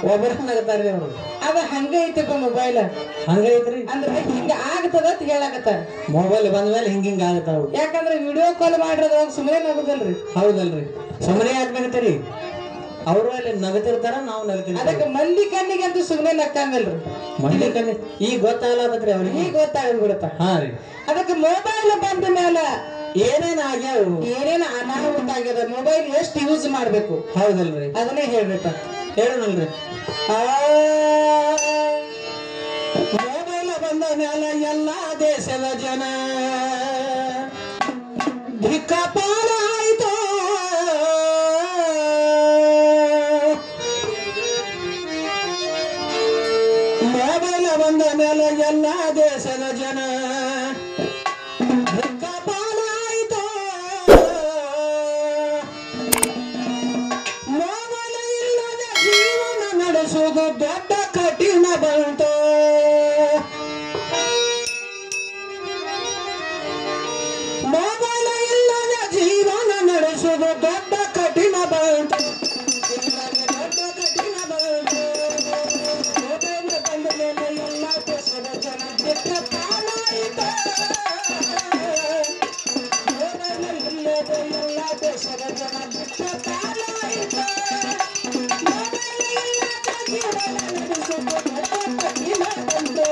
ಒಬ್ಬರ ನಗತಾರ್ರಿ ಅವ್ರು ಅದ ಹಂಗ ಐತಿಪ್ಪ ಮೊಬೈಲ್ ಹಂಗೈತ್ರಿ ಅಂದ್ರೆ ಹಿಂಗ ಆಗ್ತದ ಅಂತ ಹೇಳಾಕತ್ತಾರ ಮೊಬೈಲ್ ಬಂದ ಮೇಲೆ ಹಿಂಗ ಹಿಂಗ ಆಗತ್ತಾವ ಯಾಕಂದ್ರೆ ವಿಡಿಯೋ ಕಾಲ್ ಮಾಡಿರೋದಾಗ ಸುಮ್ಮನೆ ನಗುದಲ್ರಿ ಹೌದಲ್ರಿ ಸುಮ್ಮನೆ ಯಾಕೆ ನಗತೀರಿ ಅವರು ಅಲ್ಲಿ ನಗತಿರ್ತಾರ ನಾವು ನಗತಿರ್ತೀವಿ ಅದಕ್ಕೆ ಮಂದಿ ಕಣ್ಣಿಗೆ ಅಂತೂ ಸುಮ್ಮನೆ ನಕ್ಕಂಗಲ್ರಿ ಮಂದಿ ಕಣ್ಣಿ ಈಗ ಗೊತ್ತಾಗತ್ತದ್ರಿ ಅವ್ರಿಗೆ ಈಗ ಗೊತ್ತಾಗದ್ ಬಿಡತ್ತ ಹಾ ರೀ ಅದಕ್ಕೆ ಮೊಬೈಲ್ ಬಂದ ಮೇಲೆ ಏನೇನ್ ಆಗ್ಯಾವ ಏನೇನು ಅನಾಹುತ ಆಗ್ಯದ ಮೊಬೈಲ್ ಎಷ್ಟು ಯೂಸ್ ಮಾಡ್ಬೇಕು ಹೌದಲ್ರಿ ಅದನ್ನೇ ಹೇಳ್ಬೇಕ ಹೇಳೋಣಲ್ರಿ ಮೊಬೈಲ್ ಬಂದ ಮೇಲೆ ಎಲ್ಲ ದೇಶದ ಜನ ಧಿಕ್ಕಪಾಲ ಆಯ್ತು ಮೊಬೈಲ್ ಬಂದ ಮೇಲೆ ಎಲ್ಲ ದೇಶದ ಜನ ಧಿಕ್ಕಪಾಲ ಆಯ್ತು ಮೊಬೈಲ್ ಇಲ್ಲದ ಜೀವನ ನಡೆಸುವುದು ದೊಡ್ಡ ಕಠಿಣ ಬಂತು ಮೊಬೈಲ್ ಇಲ್ಲದ ಜೀವನ ನಡೆಸುವುದು ದೊಡ್ಡ ಕಠಿಣ ಬಂತು ಇಲ್ಲದ ದೊಡ್ಡ ಕಠಿಣ ಬಂತು ಮೊಬೈಲ್ ಬಂದ ಮೇಲೆ ಎಲ್ಲ ದೇಶದ ಜನ ಬಿಟ್ಟ ಪಾಲಾಯಿತು ಮೊಬೈಲ್ ಇಲ್ಲದ ಎಲ್ಲ ದೇಶದ ಜನ ಬಿಟ್ಟ ಪಾಲಾಯಿತು ಮೊಬೈಲ್ ಇಲ್ಲದ ಜೀವನ ನಡೆಸುವುದು ದೊಡ್ಡ ಕಠಿಣ ಬಂತು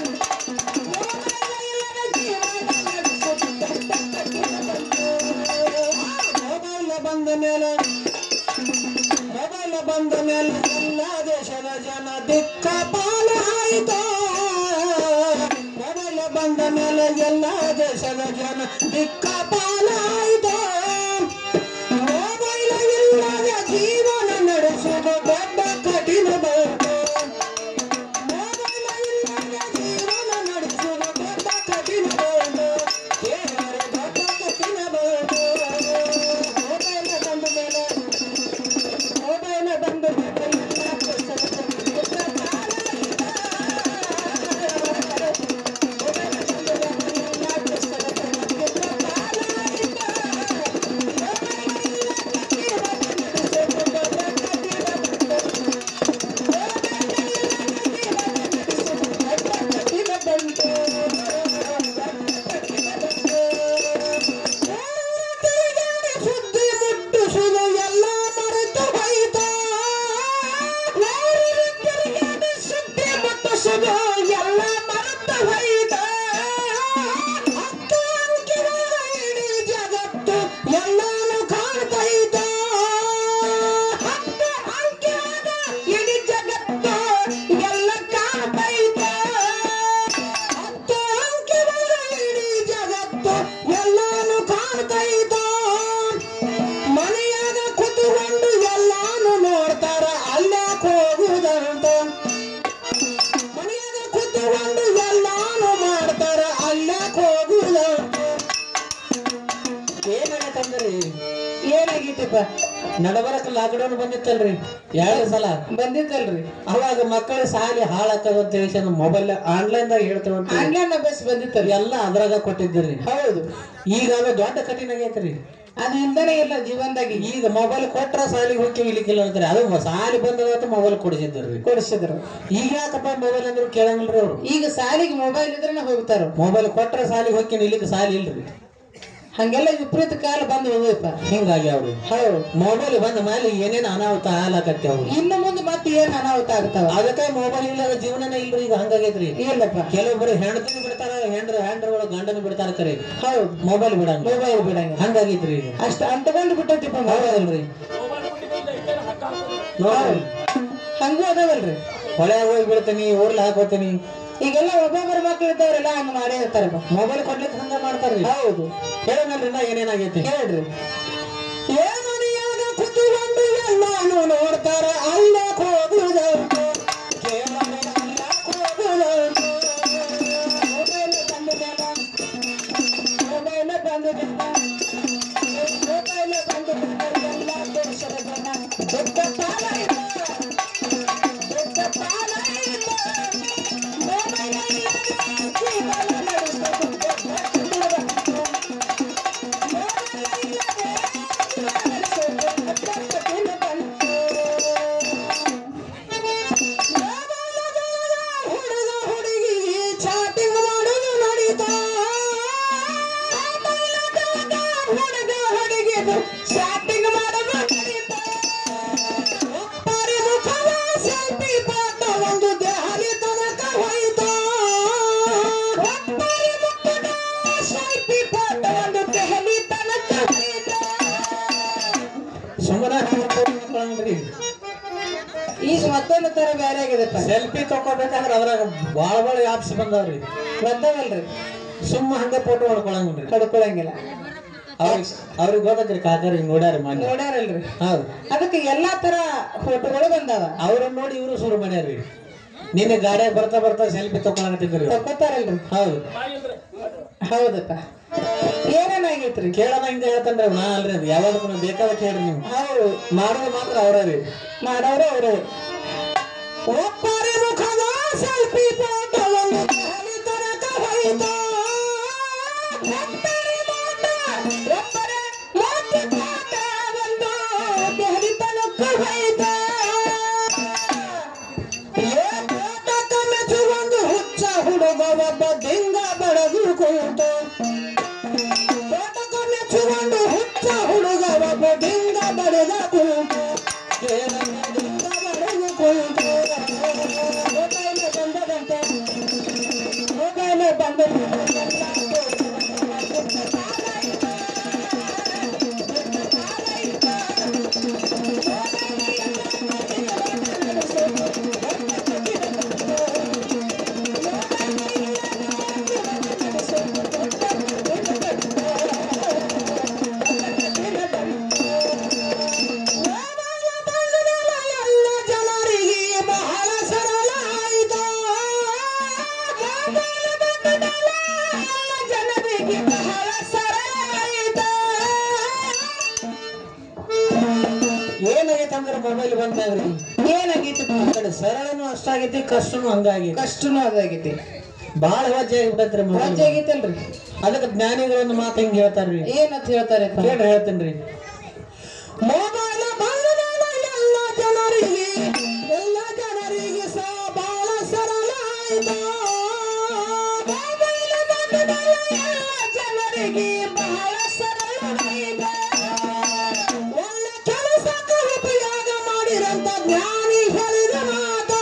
ಮೊಬೈಲ್ ಬಂದ ಮೇಲೆ ಮೊಬೈಲ್ ಬಂದ ಮೇಲೆ ಎಲ್ಲ ದೇಶದ ಜನ ದಿಕ್ಕ ಪಾಲಾಯಿತು ಮೊಬೈಲ್ ಬಂದ ಮೇಲೆ ಎಲ್ಲ ದೇಶದ ಜನ ದಿಕ್ಕ ಪಾಲಾಯಿತು ಮೊಬೈಲ್ ಇಲ್ಲದ ಜೀವನ ನಡೆಸುವುದು ದೊಡ್ಡ ಕಠಿಣ ಬಂತು ಮೊಬೈಲ್ ಇಲ್ಲದ ಜೀವನ ನಡೆಸುವುದು ದೊಡ್ಡ ಕಠಿಣ ಬಂತು ಕೇವಲ ದೊಡ್ಡ ಕಠಿಣ ಬಂತು ಮೊಬೈಲ್ ಬಂದ ಮೇಲೆ ಮೊಬೈಲ್ ಬಂದ ಮೇಲೆ ಎಲ್ಲ ದೇಶದ ಜನ ದೊಡ್ಡ ಸುದ್ದಿ ಮುಟ್ಟಿಸುವುದು ಎಲ್ಲ ಮರೆತು ಹೋಯಿತು ಸುದ್ದಿ ಮುಟ್ಟಿಸುವುದು ಎಲ್ಲ ಮರೆತು ಹೋಯಿತು ಹತ್ತು ಅಂಕಿಗಳ ಇಡೀ ಜಗತ್ತು ಎಲ್ಲಾನು ಕಾಣ್ತೈತೆ ಹತ್ತು ಅಂಕಿಯಾದ ಇಡೀ ಜಗತ್ತು ಎಲ್ಲ ಕಾಣ್ತೈತೆ ಹತ್ತು ಅಂಕಿಗಳ ಇಡೀ ಜಗತ್ತು ಎಲ್ಲಾನು ಕಾಣ್ತೈತೆ ಮನೆಯಾಗ ಕುತ್ಕೊಂಡು ಎಲ್ಲಾನು ನೋಡ್ತಾರ ಅಲ್ಲೇ ಹೋಗುದಂತ ಮನೆಯಾಗ ಕುತ್ಕೊಂಡು ಎಲ್ಲಾನು ಮಾಡ್ತಾರ ಅಲ್ಲೇ ಹೋಗುದಂತ ಏನಾಗತ್ತಂದ್ರಿ ಏನಾಗಿತ್ತಪ್ಪ ನಡಬರಕ ಲಾಕ್ಡೌನ್ ಬಂದಿತ್ತಲ್ರಿ ಎರಡು ಸಲ ಬಂದಿತ್ತಲ್ರಿ ಅವಾಗ ಮಕ್ಕಳ ಶಾಲೆ ಹಾಳಾಕದ ಅಂತ ಹೇಳಿ ಮೊಬೈಲ್ ಆನ್ಲೈನ್ ದಾಗ ಹೇಳ್ತೇವಂತ ಆನ್ಲೈನ್ ಅಭ್ಯಾಸ ಬಂದಿತ್ತಲ್ರಿ ಎಲ್ಲ ಅದ್ರಾಗ ಕೊಟ್ಟಿದ್ರಿ ಹೌದು ಈಗ ಅದು ದೊಡ್ಡ ಕಠಿಣ ಆಗೈತ್ರಿ ಅದು ಇಲ್ದಾನೆ ಇಲ್ಲ ಜೀವನದಾಗ ಈಗ ಮೊಬೈಲ್ ಕೊಟ್ರ ಸಾಲಿಗೆ ಹೋಗಿ ಇಲಿಕ್ಕಿಲ್ಲ ಅಂತಾರೆ ಅದು ಸಾಲಿ ಬಂದದ ಮೊಬೈಲ್ ಕೊಡಿಸಿದ್ರಿ ಕೊಡಿಸಿದ್ರು ಈಗ ಯಾಕಪ್ಪ ಮೊಬೈಲ್ ಅಂದ್ರೆ ಕೇಳಂಗಿಲ್ರಿ ಅವ್ರು ಈಗ ಸಾಲಿಗೆ ಮೊಬೈಲ್ ಇದ್ರೆ ಹೋಗ್ತಾರ ಮೊಬೈಲ್ ಕೊಟ್ರ ಸಾಲಿಗೆ ಹೋಗಿ ಇಲ್ಲಿಕ್ಕೆ ಸಾಲಿ ಇಲ್ರಿ ಹಂಗೆಲ್ಲ ವಿಪರೀತ ಕಾಲ ಬಂದು ಹೋಗಪ್ಪ ಹಿಂಗಾಗಿ ಅವ್ರು ಹೌದು ಮೊಬೈಲ್ ಬಂದ ಮೇಲೆ ಏನೇನು ಅನಾಹುತ ಹಾಲಾಕತ್ತೆ ಅವ್ರು ಇನ್ನು ಮುಂದೆ ಮತ್ತೆ ಏನ್ ಅನಾಹುತ ಆಗ್ತಾವ ಅದಕ್ಕೆ ಮೊಬೈಲ್ ಇಲ್ಲದ ಜೀವನನೇ ಇಲ್ರಿ ಈಗ ಹಂಗಾಗೈತ್ರಿ ಇಲ್ಲಪ್ಪ ಕೆಲವೊಬ್ಬರು ಹೆಣ್ತಿನ ಬಿಡ್ತಾರ ಹೆಂಡ್ರ ಹೆಂಡ್ರಗಳು ಗಂಡನ ಬಿಡ್ತಾರ ಕರೆ ಹೌದು ಮೊಬೈಲ್ ಬಿಡಂಗ ಮೊಬೈಲ್ ಬಿಡಂಗ ಹಂಗಾಗೈತ್ರಿ ಈಗ ಅಷ್ಟ ಅಂಟಕೊಂಡು ಬಿಟ್ಟೈತಿಪ್ಪ ಮೊಬೈಲ್ ಹೌದಲ್ರಿ ನೋಡ್ರಿ ಹಂಗೂ ಅದಾವಲ್ರಿ ಹೊಳೆ ಹೋಗಿ ಬಿಡ್ತೀನಿ ಊರ್ಲಿ ಹಾಕೋತೀನಿ ಈಗೆಲ್ಲ ಒಬ್ಬೊಬ್ಬರ ಮಕ್ಳು ಇದ್ದವ್ರೆಲ್ಲ ಹಂಗ ಮಾಡೇ ಇರ್ತಾರಪ್ಪ ಮೊಬೈಲ್ ಕೊಡ್ಲಿಕ್ಕೆ ಹಂಗ ಮಾಡ್ತಾರ್ರಿ ಹೌದು ಹೇಳಂಗಲ್ರಿ ನಾ ಏನೇನಾಗೈತಿ ಹೇಳ್ರಿ ಏಮನಿಯಾಗ ಕುತ್ಕೊಂಡು ಎಲ್ಲಾನು ನೋಡ್ತಾರ ಅಲ್ಲ ಹೋಗುದಂತ ಕೇವಲ ಅಲ್ಲ ಹೋಗುದಂತ ಮೊಬೈಲ್ ಬಂದ ಮೇಲೆ ಮೊಬೈಲ್ ಬಂದ ಮೇಲೆ ಮೊಬೈಲ್ ಬಂದ ಮೇಲೆ ಎಲ್ಲ ದೇಶದ ಜನ ದೊಡ್ಡ ಪಾಲ ಇಲ್ಲ ದೊಡ್ಡ ಪಾಲ ಇಲ್ಲ ಮೊಬೈಲ್ ಇಲ್ಲದೆ ಜೀವನ ನಡೆಸೋದು ದೊಡ್ಡ ಕಠಿಣ ಬಂತು. ಮೊಬೈಲ್ ಇಲ್ಲದೆ ಜೀವನ ನಡೆಸೋದು ದೊಡ್ಡ ಕಠಿಣ ಬಂತು. ಶಾಪಿಂಗ್ ಮಾಡಲು ಕರೀತಾ. ಒಬ್ಬರಿ ಮುಖವ ಸೆಲ್ಫಿ ಫೋಟೋ ಒಂದು ದೆಹಲಿ ತನಕ ಹೋಯ್ತು ಒಬ್ಬರಿ ಮುಖದ ಸೆಲ್ಫಿ ಫೋಟೋ ಒಂದು ದೆಹಲಿ ತನಕ ಹೋಯ್ತು ಸುಮ್ಮನೆ ಹಾಕೊಳಂಗ್ರಿ ಈಗ ಮತ್ತೊಂದು ತರ ಬೇರೆ ಆಗಿದೆಪ್ಪ ಸೆಲ್ಫಿ ತಗೋಬೇಕಂದ್ರ ಅದ್ರಾಗ ಭಾಳ ಭಾಳ ಆಪ್ಸ್ ಬಂದಾವ್ರಿ ಬಂದವಲ್ರಿ ಸುಮ್ಮ ಹಂಗ ಫೋಟೋ ಹೊಡ್ಕೊಳಂಗ್ರಿ ಕಡ್ಕೊಳಂಗಿಲ್ಲ ಅವ್ರಿಗೆ ಅವ್ರಿಗೆ ಗೊತ್ತೈತ್ರಿ ಕಾಕರಿ ನೋಡ್ಯಾರ ಮಾಡಿ ನೋಡ್ಯಾರಲ್ರಿ ಹೌದು ಅದಕ್ಕೆ ಎಲ್ಲಾ ತರ ಫೋಟೋಗಳು ಬಂದಾವ ಅವ್ರನ್ನ ನೋಡಿ ಇವರು ಶುರು ಮಾಡ್ಯಾರ್ರಿ ನಿನ್ನೆ ಗಾಡಿಯಾಗ ಬರ್ತಾ ಬರ್ತಾ ಸೆಲ್ಫಿ ತಗೊಳಕತ್ತಿದ್ರಿ ತಕ್ಕೋತಾರಲ್ರಿ ಹೌದು ಹೌದಪ್ಪ ಏನೇನಾಗೈತ್ರಿ ಕೇಳೋಣ ಹಿಂಗ ಹೇಳ್ತಾನ್ರಿ ನಾ ಅಲ್ರಿ ಅದು ಯಾವಾಗ ಬೇಕಾದ ಕೇಳ್ರಿ ನೀವು ಹೌದು ಮಾಡೋದು ಮಾತ್ರ ಅವ್ರ ರೀ ಮಾಡೋರು ಅವರು ಒಬ್ಬರಿ ಮುಖದ ಸೆಲ್ಫಿ ಫೋಟೋ ಒಂದು ದೆಹಲಿ ತನಕ ಹೋಯ್ತು ಒಬ್ಬರಿ ಫೋಟೋ, ಒಬ್ಬರೇ ಒಂದು ಫೋಟೋ ಒಂದು ದೆಹಲಿ ತನಕ ಹೋಯ್ತು ಏ ಫೋಟೋಕ ಮೆಚ್ಚುಗೊಂದು ಹುಚ್ಚ ಹುಡುಗ ಒಬ್ಬ ದಿಂಗ ಬಡದು ಕುಂತು ಫೋಟೋಕ ಮೆಚ್ಚುಗೊಂಡು ಹುಚ್ಚ ಹುಡುಗ ಒಬ್ಬ ದಿಂಗ ಬಡದ ಕುಂತು ದಿಂಗ ಬಡದು ಕುಂತು ಮೊಬೈಲ್ ಬಂದದಂತೆ ಮೊಬೈಲ್ ಎಲ್ಲ ಜನರಿಗೆ ಬಹಳ ಸರಳ ಆಯಿತು ಎಲ್ಲ ಜನರಿಗೆ ಬಹಳ ಸರಳ ಆಯಿತು ಏನಾಗೈತೆ ಅಂದ್ರೆ ಮೊಬೈಲ್ ಬಂದಾಗ್ರಿ ಏನಾಗೈತಿ ಆ ಕಡೆ ಸರಳನು ಅಷ್ಟಾಗೈತಿ ಕಷ್ಟನು ಹಂಗಾಗೈತಿ ಕಷ್ಟನೂ ಅದಾಗೈತಿ ಬಾಳ ವಜ್ಜೆ ಆಗಿಬಿಟ್ಟೈತ್ರಿ ಮೊಬೈಲ್ ವಜ್ಜೆ ಆಗೈತಲ್ರಿ ಅದಕ್ಕೆ ಜ್ಞಾನಿಗಳೊಂದು ಮಾತು ಹಿಂಗ್ ಹೇಳ್ತಾರ್ರಿ ಏನಂತ ಹೇಳ್ತಾರೆ ಕೇಳ್ರಿ ಹೇಳ್ತೇನ್ರಿ ಮೊಬೈಲ್ ಬಂದ ಮೇಲೆ ಎಲ್ಲ ಜನರಿಗೆ ಎಲ್ಲ ಜನರಿಗೆ ಸಹ ಬಹಳ ಸರಳ ಆಯ್ತು ಮೊಬೈಲ್ ಬಂದ ಮೇಲೆ ಎಲ್ಲ ಜನರಿಗೆ ಬಹಳ ಸರಳ ಆಯ್ತು ಒಳ್ಳೆ ಕೆಲಸಕ್ಕೆ ಉಪಯೋಗ ಮಾಡಿರಂತ ಜ್ಞಾನಿ ಹೇಳಿದ ಮಾತು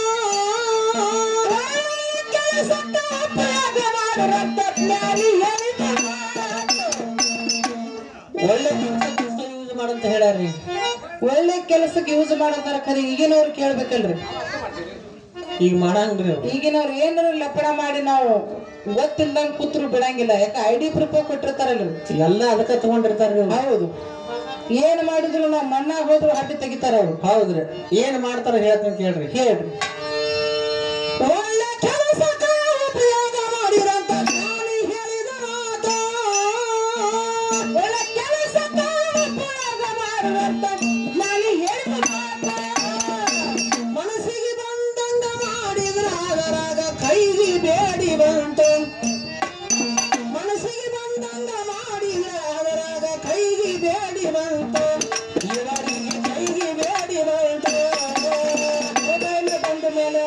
ಒಳ್ಳೆ ಕೆಲಸಕ್ಕೆ ಉಪಯೋಗ ಮಾಡಿರಂತ ಜ್ಞಾನಿ ಹೇಳಿದ ಮಾತು ಒಳ್ಳೆ ಯೂಸ್ ಮಾಡಂತ ಹೇಳ್ಯಾರ್ರಿ ಒಳ್ಳೆ ಕೆಲಸಕ್ಕೆ ಯೂಸ್ ಮಾಡಂತಾರ ಖರೆ ಈಗಿನವ್ರು ಕೇಳ್ಬೇಕಲ್ರಿ ಈಗ ಮಾಡಂಗ್ರಿ ಅವ್ರು. ಈಗಿನವ್ರು ಏನಾರ ಲಪಡ ಮಾಡಿ ನಾವು ಗೊತ್ತಿಲ್ದಂಗ್ ಕೂತ್ರು ಬಿಡಂಗಿಲ್ಲ ಯಾಕೆ ಐ ಡಿ ಪ್ರೂಫ್ ಕೊಟ್ಟಿರ್ತಾರಲ್ರಿ ಎಲ್ಲ ಅದಕ್ಕೆ ತಗೊಂಡಿರ್ತಾರ್ರಿ ಅವ್ರು. ಹೌದು ಏನ್ ಮಾಡಿದ್ರು ನಾವು ಮಣ್ಣಾಗ ಹೋದ್ರು ಹಡ್ಡಿ ತೆಗಿತಾರ ಅವ್ರು ಹೌದ್ರಿ ಏನ್ ಮಾಡ್ತಾರ ಹೇಳ್ತೇನೆ ಕೇಳ್ರಿ ಹೇಳ್ರಿ ಒಳ್ಳೆ ಕೆಲಸಕ್ಕೆ ಉಪಯೋಗ ಮಾಡಿರಂತ ಜ್ಞಾನಿ ಹೇಳಿದ ಮಾತು ಒಳ್ಳೆ ಕೆಲಸಕ್ಕೆ ಉಪಯೋಗ ಮಾಡಿರಂತ ಜ್ಞಾನಿ ಹೇಳಿದ ಮಾತು ಮನಸ್ಸಿಗೆ ಬಂದಂಗ ಮಾಡಿದ್ರ ಅದರಾಗ ಕೈಗೆ ಬೇಡಿ ಬಂತು ಮನಸ್ಸಿಗೆ ಬಂದಂಗ ಮಾಡಿದ್ರ ಅದರಾಗ ಕೈಗೆ ಬೇಡಿ ಬಂತು ಇವರಿಗೆ ಕೈಗೆ ಬೇಡಿ ಬಂತು ಮೊಬೈಲ್ ಬಂದ ಮೇಲೆ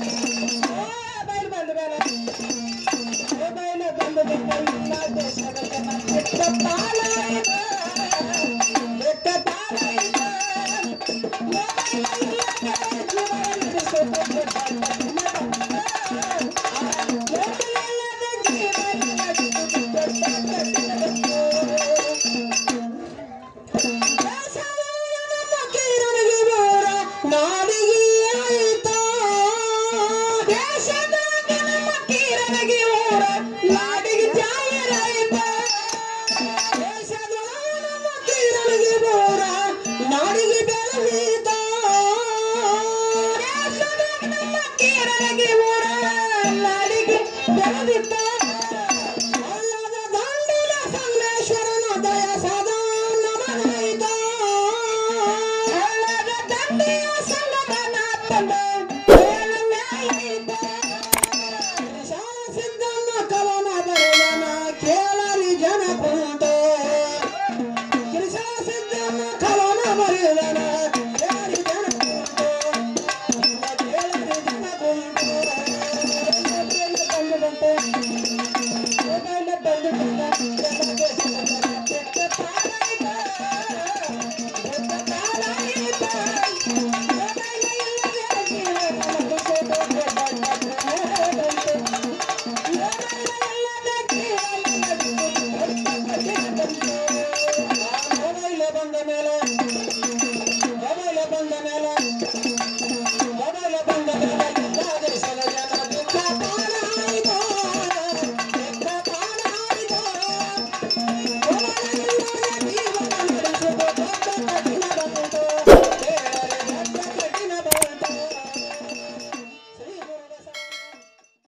ಮೊಬೈಲ್ ಬಂದ ಮೇಲೆ ಮೊಬೈಲ್ ಬಂದ ಮೇಲೆ ಎಲ್ಲ ದೇಶದ